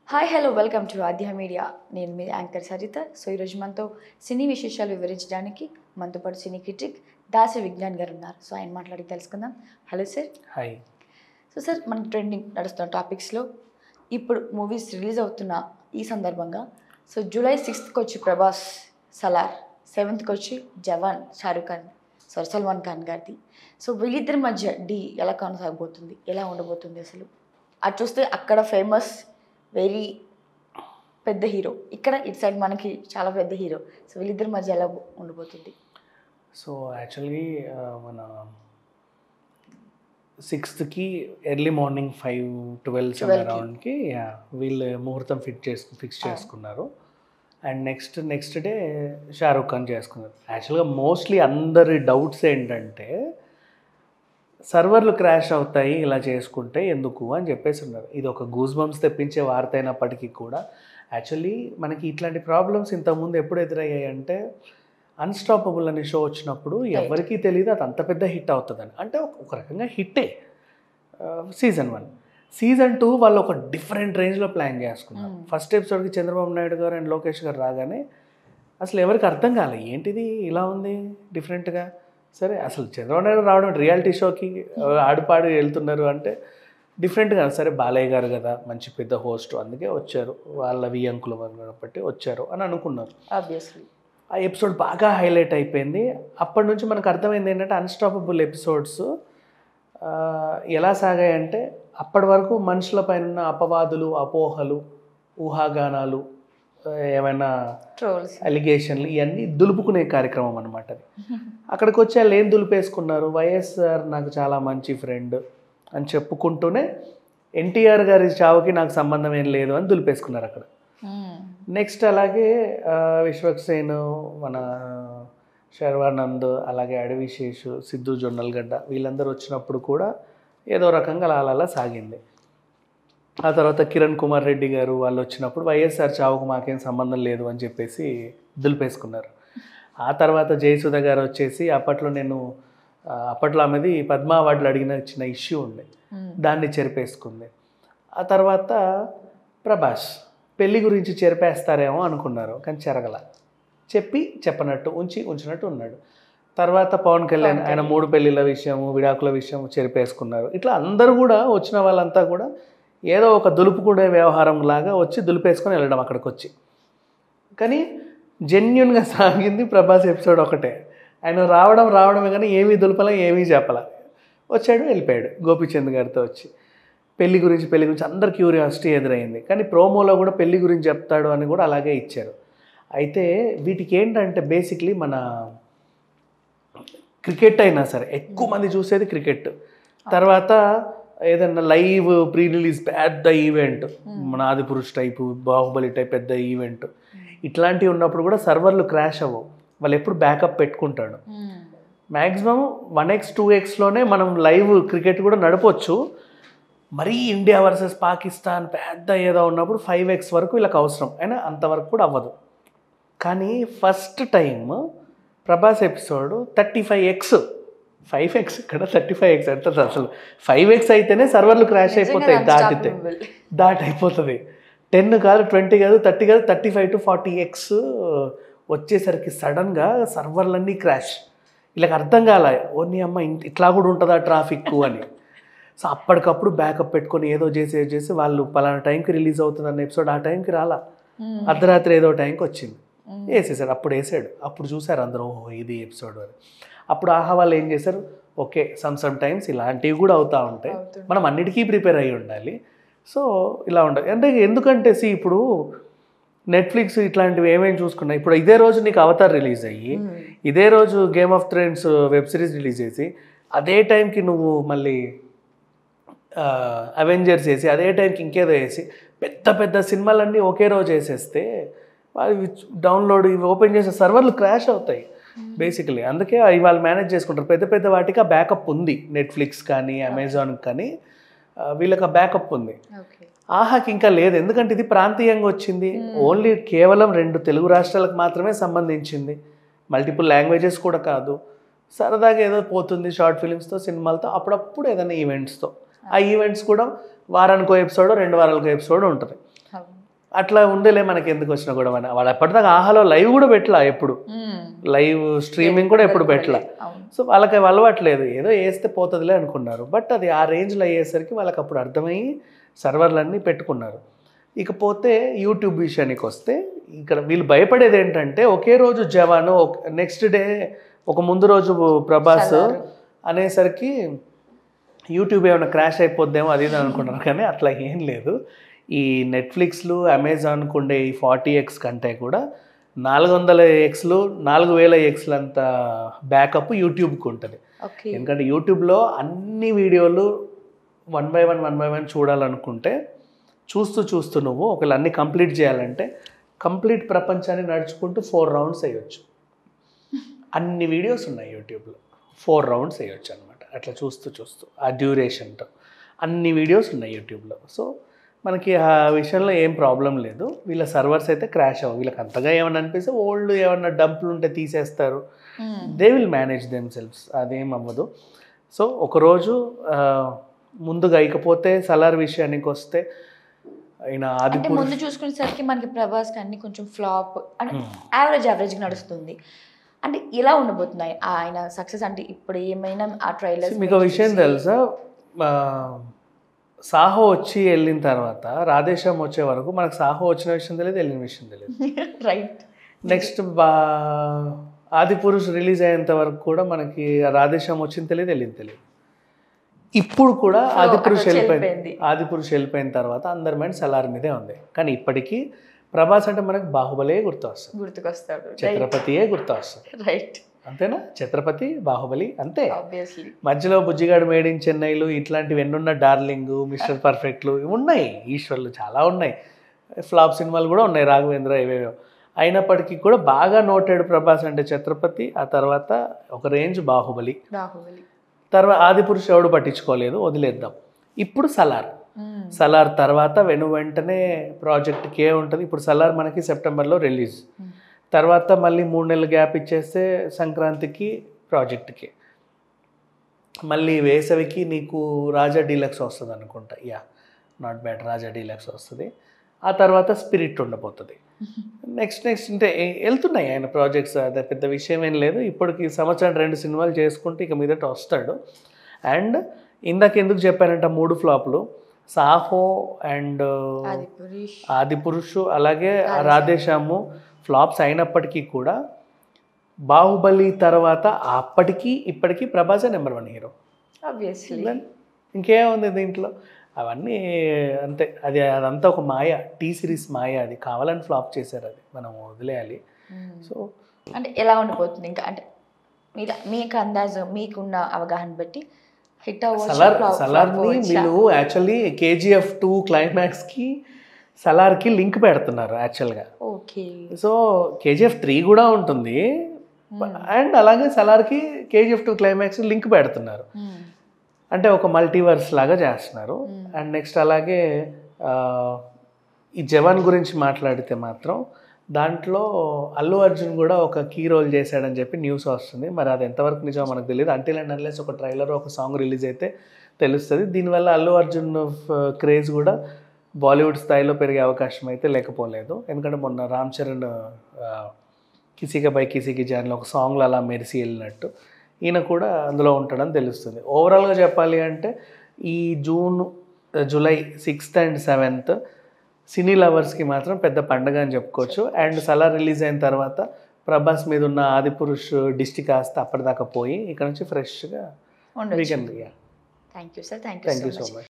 Hi hello welcome to Aadya media నేను మీ anchor Saritha so ఈరోజు మనతో సినీ విశేషాలు వివరించడానికి మనతో పాటు సినీ క్రిటిక్ దాసి విజ్ఞాన్ గారు ఉన్నారు సో ఆయన మాట్లాడి తెలుసుకుందాం hello sir hi so sir మన ట్రెండింగ్ నడుస్తున్న టాపిక్స్లో ఇప్పుడు మూవీస్ రిలీజ్ అవుతున్న ఈ సందర్భంగా సో జూలై సిక్స్త్కి వచ్చి ప్రభాస్ సలార్ సెవెంత్కి వచ్చి జవాన్ షారూక్ ఖాన్ సారీ సల్మాన్ ఖాన్ గారిది సో వీళ్ళిద్దరి మధ్య డీ ఎలా కొనసాగబోతుంది ఎలా ఉండబోతుంది అసలు అది చూస్తే అక్కడ ఫేమస్ వెరీ పెద్ద హీరో ఇక్కడ ఇటు సైడ్ మనకి చాలా పెద్ద హీరో సో వీళ్ళిద్దరి మధ్య ఎలా ఉండబోతుంది సో యాక్చువల్లీ మన సిక్స్త్కి ఎర్లీ మార్నింగ్ ఫైవ్ ట్వెల్వ్ 12 కి. అరౌండ్కి వీళ్ళు ముహూర్తం ఫిట్ చేసుకు ఫిక్స్ చేసుకున్నారు and next next day Shahrukh Khan చేసుకున్నారు యాక్చువల్గా మోస్ట్లీ అందరి డౌట్స్ ఏంటంటే సర్వర్లు క్రాష్ అవుతాయి ఇలా చేసుకుంటే ఎందుకు అని చెప్పేసి ఉన్నారు ఇది ఒక గూస్ బంప్స్ తెప్పించే వార్త అయినప్పటికీ కూడా యాక్చువల్లీ మనకి ఇట్లాంటి ప్రాబ్లమ్స్ ఇంతకుముందు ఎప్పుడు ఎదురయ్యాయి అంటే అన్స్టాపబుల్ అనే షో వచ్చినప్పుడు ఎవరికీ తెలియదు అది అంత పెద్ద హిట్ అవుతుందని అంటే ఒక- ఒక రకంగా హిట్టే సీజన్ వన్ సీజన్ టూ వాళ్ళు ఒక డిఫరెంట్ రేంజ్లో ప్లాన్ చేసుకున్నారు Hmm. ఫస్ట్ ఎపిసోడ్కి చంద్రబాబు నాయుడు గారు అండ్ లోకేష్ గారు రాగానే అసలు ఎవరికి అర్థం కాలే ఏంటిది ఇలా ఉంది డిఫరెంట్గా సరే అసలు చంద్రబాబు నాయుడు రావడం రియాలిటీ షోకి ఆడిపాడి వెళ్తున్నారు అంటే డిఫరెంట్గా సరే బాలయ్య గారు కదా మంచి పెద్ద హోస్ట్ అందుకే వచ్చారు వాళ్ళ వియంకులు కాబట్టి వచ్చారు అని అనుకున్నారు ఆబ్వియస్లీ ఆ ఎపిసోడ్ బాగా హైలైట్ అయిపోయింది అప్పటి నుంచి మనకు అర్థమైంది ఏంటంటే అన్స్టాపబుల్ ఎపిసోడ్స్ ఎలా సాగాయంటే అప్పటి వరకు మనుషుల పైన ఉన్న అపవాదులు అపోహలు ఊహాగానాలు ఆ, ఏమైనా ట్రోల్స్ అలిగేషన్లు ఇవన్నీ దులుపుకునే కార్యక్రమం అనమాట అది అక్కడికి వచ్చి వాళ్ళు ఏం దులిపేసుకున్నారు వైఎస్ఆర్ నాకు చాలా మంచి ఫ్రెండ్ అని చెప్పుకుంటూనే ఎన్టీఆర్ గారి చావుకి నాకు సంబంధం ఏం లేదు అని దులిపేసుకున్నారు అక్కడ నెక్స్ట్ అలాగే ఆ, విశ్వక్సేన్ మన శర్వానంద్ అలాగే అడవిశేషు సిద్ధు జొన్నలగడ్డ వీళ్ళందరూ వచ్చినప్పుడు కూడా ఏదో రకంగా అలా అలా అలా సాగింది ఆ తర్వాత కిరణ్ కుమార్ రెడ్డి గారు వాళ్ళు వచ్చినప్పుడు వైఎస్ఆర్ చావుకు మాకేం సంబంధం లేదు అని చెప్పేసి దులిపేసుకున్నారు ఆ తర్వాత జయసుధ గారు వచ్చేసి అప్పట్లో నేను ఆ, అప్పట్లో ఆమెది పద్మ అవార్డులు అడిగిన చిన్న ఇష్యూ ఉండే దాన్ని చెరిపేసుకుంది ఆ తర్వాత ప్రభాస్ పెళ్లి గురించి చెరిపేస్తారేమో అనుకున్నారు కానీ చెరగల చెప్పి చెప్పనట్టు ఉంచి ఉంచినట్టు ఉన్నాడు తర్వాత పవన్ కళ్యాణ్ ఆయన మూడు పెళ్లిళ్ళ విషయము విడాకుల విషయం చెరిపేసుకున్నారు ఇట్లా అందరూ కూడా వచ్చిన వాళ్ళంతా కూడా ఏదో ఒక దులుపుకునే వ్యవహారం లాగా వచ్చి దులిపేసుకొని వెళ్ళడం అక్కడికి వచ్చి కానీ జెన్యున్గా సాగింది ప్రభాస్ ఎపిసోడ్ ఒకటే ఆయన రావడం రావడమే కానీ ఏమీ దులపలే ఏమీ చెప్పలే వచ్చాడు వెళ్ళిపోయాడు గోపిచంద్ గారితో వచ్చి పెళ్లి గురించి పెళ్లి గురించి అందరు క్యూరియాసిటీ ఎదురైంది కానీ ప్రోమోలో కూడా పెళ్లి గురించి చెప్తాడు అని కూడా అలాగే ఇచ్చారు అయితే వీటికి ఏంటంటే బేసిక్లీ మన క్రికెట్ అయినా సరే ఎక్కువ మంది చూసేది క్రికెట్ తర్వాత ఏదన్నా లైవ్ ప్రీ రిలీజ్ పెద్ద ఈవెంట్ మన ఆదిపురుష్ టైపు బాహుబలి టైప్ పెద్ద ఈవెంట్ ఇట్లాంటివి ఉన్నప్పుడు కూడా సర్వర్లు క్రాష్ అవ్వవు వాళ్ళు ఎప్పుడు బ్యాకప్ పెట్టుకుంటాడు మ్యాక్సిమం వన్ ఎక్స్ టూ ఎక్స్లోనే మనం లైవ్ క్రికెట్ కూడా నడపొచ్చు మరీ ఇండియా వర్సెస్ పాకిస్తాన్ పెద్ద ఏదో ఉన్నప్పుడు ఫైవ్ ఎక్స్ వరకు వీళ్ళకి అవసరం అయినా అంతవరకు కూడా అవ్వదు కానీ first time Prabhas episode thirty five x five x ఇక్కడ థర్టీ ఫైవ్ ఎక్స్ అంటే అసలు ఫైవ్ ఎక్స్ అయితేనే సర్వర్లు క్రాష్ అయిపోతాయి దాటితే దాట్ అయిపోతుంది టెన్ కాదు ట్వంటీ కాదు థర్టీ కాదు thirty five to forty x వచ్చేసరికి సడన్గా సర్వర్లన్నీ క్రాష్ వీళ్ళకి అర్థం కాలే ఓన్ని అమ్మ ఇంత- ఇట్లా కూడా ఉంటుందా ట్రాఫిక్ అని సో అప్పటికప్పుడు బ్యాకప్ పెట్టుకొని ఏదో చేసి ఏదో చేసి వాళ్ళు పలానా టైంకి రిలీజ్ అవుతుంది అన్న ఎపిసోడ్ ఆ టైంకి రాలా అర్ధరాత్రి ఏదో టైంకి వచ్చింది వేసేసాడు అప్పుడు వేసాడు అప్పుడు చూసారు అందరూ ఓహో ఇది ఎపిసోడ్ అని అప్పుడు ఆహా వాళ్ళు ఏం చేశారు ఓకే సమ్ సమ్ టైమ్స్ ఇలాంటివి కూడా అవుతూ ఉంటాయి అవుతుంటాయి. మనం అన్నిటికీ ప్రిపేర్ అయ్యి ఉండాలి సో ఇలా ఉండాలి అంటే ఎందుకంటే సి ఇప్పుడు నెట్ఫ్లిక్స్ ఇట్లాంటివి ఏమేమి చూసుకున్నా ఇప్పుడు ఇదే రోజు నీకు అవతార్ రిలీజ్ అయ్యి ఇదే రోజు game of thrones web series release చేసి అదే టైంకి నువ్వు మళ్ళీ అవెంజర్స్ వేసి అదే టైంకి ఇంకేదో వేసి పెద్ద పెద్ద సినిమాలన్నీ ఒకే రోజు వేసేస్తే అవి డౌన్లోడ్ ఇవి ఓపెన్ చేసే సర్వర్లు క్రాష్ అవుతాయి బేసికలీ అందుకే అవి వాళ్ళు మేనేజ్ చేసుకుంటారు పెద్ద పెద్ద వాటికి ఆ బ్యాకప్ ఉంది నెట్ఫ్లిక్స్ కానీ అమెజాన్ కానీ ఆ, వీళ్ళకి ఆ బ్యాకప్ ఉంది ఓకే ఆహాకి ఇంకా లేదు ఎందుకంటే ఇది ప్రాంతీయంగా వచ్చింది ఓన్లీ కేవలం రెండు తెలుగు రాష్ట్రాలకు మాత్రమే సంబంధించింది మల్టిపుల్ లాంగ్వేజెస్ కూడా కాదు సరదాగా ఏదో పోతుంది షార్ట్ ఫిలిమ్స్తో సినిమాలతో అప్పుడప్పుడు ఏదైనా ఈవెంట్స్తో ఆ ఈవెంట్స్ కూడా వారానికో ఎపిసోడ్ రెండు వారాలకో ఎపిసోడ్ ఉంటుంది అట్లా ఉండేలే మనకి ఎందుకు వచ్చినా కూడా మన వాళ్ళు ఎప్పటిదాకా ఆహాలో లైవ్ కూడా పెట్టలా ఎప్పుడు లైవ్ స్ట్రీమింగ్ కూడా ఎప్పుడు పెట్టలా అవును సో వాళ్ళకి అవి అలవాట్లేదు ఏదో వేస్తే పోతుందిలే అనుకున్నారు బట్ అది ఆ రేంజ్లో అయ్యేసరికి వాళ్ళకి అప్పుడు అర్థమయ్యి సర్వర్లన్నీ పెట్టుకున్నారు ఇకపోతే యూట్యూబ్ విషయానికి వస్తే ఇక్కడ వీళ్ళు భయపడేది ఏంటంటే ఒకే రోజు జవాను నెక్స్ట్ డే ఒక ముందు రోజు ప్రభాస్ సలార్. అనేసరికి యూట్యూబ్ ఏమైనా క్రాష్ అయిపోద్దేమో అది ఇది అనుకున్నారు కానీ అట్లా ఏం లేదు ఈ నెట్ఫ్లిక్స్లు అమెజాన్కు ఉండే ఈ ఫార్టీ ఎక్స్ కంటే కూడా నాలుగు వందల ఎక్స్లు నాలుగు వేల ఎక్స్లు అంత బ్యాకప్ యూట్యూబ్కి ఉంటుంది ఓకే ఎందుకంటే యూట్యూబ్లో అన్ని వీడియోలు one by one one by one చూడాలనుకుంటే చూస్తూ చూస్తూ నువ్వు ఒకవేళ అన్ని కంప్లీట్ చేయాలంటే కంప్లీట్ ప్రపంచాన్ని నడుచుకుంటూ ఫోర్ రౌండ్స్ వేయొచ్చు అన్ని వీడియోస్ ఉన్నాయి యూట్యూబ్లో ఫోర్ రౌండ్స్ వేయొచ్చు అనమాట అట్లా చూస్తూ చూస్తూ ఆ డ్యూరేషన్తో అన్ని వీడియోస్ ఉన్నాయి యూట్యూబ్లో సో మనకి ఆ విషయంలో ఏం ప్రాబ్లం లేదు వీళ్ళ సర్వర్స్ అయితే క్రాష్ అవ్వవు వీళ్ళకి అంతగా ఏమన్నా అనిపిస్తే ఓల్డ్ ఏమన్నా డంపులు ఉంటే తీసేస్తారు they will manage themselves అదేం అవ్వదు సో ఒకరోజు ఆ, ముందుగా ఇకపోతే సలార్ విషయానికి వస్తే ఆయన ఆది అంటే ముందు చూసుకునేసరికి మనకి ప్రభాస్ కి అన్ని కొంచెం ఫ్లాప్ అంటే యావరేజ్ యావరేజ్ నడుస్తుంది అంటే ఇలా ఉండబోతున్నాయి ఆయన సక్సెస్ అంటే ఇప్పుడు ఏమైనా ఆ ట్రైలర్ మీకు ఒక విషయం తెలుసా ఆ, సాహో వచ్చి వెళ్ళిన తర్వాత రాధేశ్యాం వచ్చే వరకు మనకు సాహో వచ్చిన విషయం తెలియదు వెళ్ళిన విషయం తెలియదు రైట్ నెక్స్ట్ బా ఆది పురుష్ రిలీజ్ అయ్యేంత వరకు కూడా మనకి రాధేశ్యాం వచ్చింది తెలియదు వెళ్ళింది తెలియదు ఇప్పుడు కూడా So, ఆది అక్కడ పురుష్ వెళ్ళిపోయింది వెళ్ళిపోయింది. ఆది పురుష్ వెళ్ళిపోయిన తర్వాత అందరి మైండ్ సలార్ మీదే ఉంది కానీ ఇప్పటికీ ప్రభాస్ అంటే మనకు బాహుబలే గుర్తు వస్తుంది గుర్తుకొస్తాడు ఛత్రపతియే గుర్తు వస్తుంది రైట్ అంతేనా ఛత్రపతి బాహుబలి అంతే ఆబ్వియస్లీ మధ్యలో బుజ్జిగాడు మేడ్ ఇన్ చెన్నైలు ఇట్లాంటివి ఎన్నున్న డార్లింగ్ మిస్టర్ పర్ఫెక్ట్లు ఇవి ఉన్నాయి ఈశ్వర్లు చాలా ఉన్నాయి ఫ్లాప్ సినిమాలు కూడా ఉన్నాయి రాఘవేంద్ర ఇవేవో అయినప్పటికీ కూడా బాగా నోటెడ్ ప్రభాస్ అంటే ఛత్రపతి ఆ తర్వాత ఒక రేంజ్ బాహుబలి బాహుబలి తర్వాత ఆదిపురుషు ఎవడు పట్టించుకోలేదు వదిలేద్దాం ఇప్పుడు సలార్ సలార్ తర్వాత వెను వెంటనే ప్రాజెక్ట్ కే ఉంటుంది ఇప్పుడు సలార్ మనకి సెప్టెంబర్లో రిలీజ్ తర్వాత మళ్ళీ మూడు నెలలు గ్యాప్ ఇచ్చేస్తే సంక్రాంతికి ప్రాజెక్ట్కి మళ్ళీ వేసవికి నీకు రాజా డీలక్స్ వస్తుంది అనుకుంటా yeah not bad Raja deluxe వస్తుంది ఆ తర్వాత స్పిరిట్ ఉండబోతుంది నెక్స్ట్ నెక్స్ట్ అంటే ఏ- వెళ్తున్నాయి ఆయన ప్రాజెక్ట్స్ అదే పెద్ద విషయం ఏం లేదు ఇప్పటికి సంవత్సరం రెండు సినిమాలు చేసుకుంటే ఇక మీదట వస్తాడు అండ్ ఇందాక ఎందుకు చెప్పానంట మూడు ఫ్లాప్లు సాహో అండ్ ఆది పురుష్ ఆది పురుషు అలాగే రాధేశ్యాము ఫ్లాప్స్ అయినప్పటికీ కూడా బాహుబలి తర్వాత అప్పటికి ఇప్పటికీ ప్రభాసే నెంబర్ వన్ హీరో ఆబ్వియస్లీ ఇంకేముంది దీంట్లో అవన్నీ అంతే అది అదంతా ఒక మాయ టీ సిరీస్ మాయ అది కావాలని ఫ్లాప్ చేశారు అది మనం వదిలేయాలి సో అంటే ఎలా ఉండిపోతుంది ఇంకా అంటే మీరు మీకు అందాజు మీకున్న అవగాహన బట్టి హిట్ సలార్ అవ్వచ్చు సలార్ని వీళ్ళు యాక్చువల్లీ కేజీఎఫ్ టూ క్లైమాక్స్కి సలార్కి లింక్ పెడుతున్నారు యాక్చువల్గా ఓకే సో కేజీఎఫ్ త్రీ కూడా ఉంటుంది అండ్ అలాగే సలార్కి కేజీఎఫ్ టూ క్లైమాక్స్ లింక్ పెడుతున్నారు అంటే ఒక మల్టీవర్స్ లాగా చేస్తున్నారు అండ్ నెక్స్ట్ అలాగే ఆ, ఈ జవాన్ గురించి మాట్లాడితే మాత్రం దాంట్లో అల్లు అర్జున్ కూడా ఒక కీ రోల్ చేశాడని చెప్పి న్యూస్ వస్తుంది మరి అది ఎంతవరకు నిజమో మనకు తెలియదు అంటిల్ అండ్ అన్లెస్ ఒక ట్రైలర్ ఒక సాంగ్ రిలీజ్ అయితే తెలుస్తుంది దీనివల్ల అల్లు అర్జున్ క్రేజ్ కూడా బాలీవుడ్ స్థాయిలో పెరిగే అవకాశం అయితే లేకపోలేదు ఎందుకంటే మొన్న రామ్ చరణ్ ఆ, కిసిక బై కిసికి జాన్లో ఒక సాంగ్లో అలా మెరిసి వెళ్ళినట్టు ఈయన కూడా అందులో ఉంటాడని తెలుస్తుంది ఓవరాల్గా చెప్పాలి అంటే ఈ June July sixth and seventh cine లవర్స్కి మాత్రం పెద్ద పండగ అని చెప్పుకోవచ్చు అండ్ సలార్ రిలీజ్ అయిన తర్వాత ప్రభాస్ మీద ఉన్న ఆదిపురుష్ డిస్టి కాస్త అప్పటిదాకా పోయి ఇక్కడ నుంచి ఫ్రెష్గా ఉండొచ్చు weekend thank you sir thank thank you you so so much much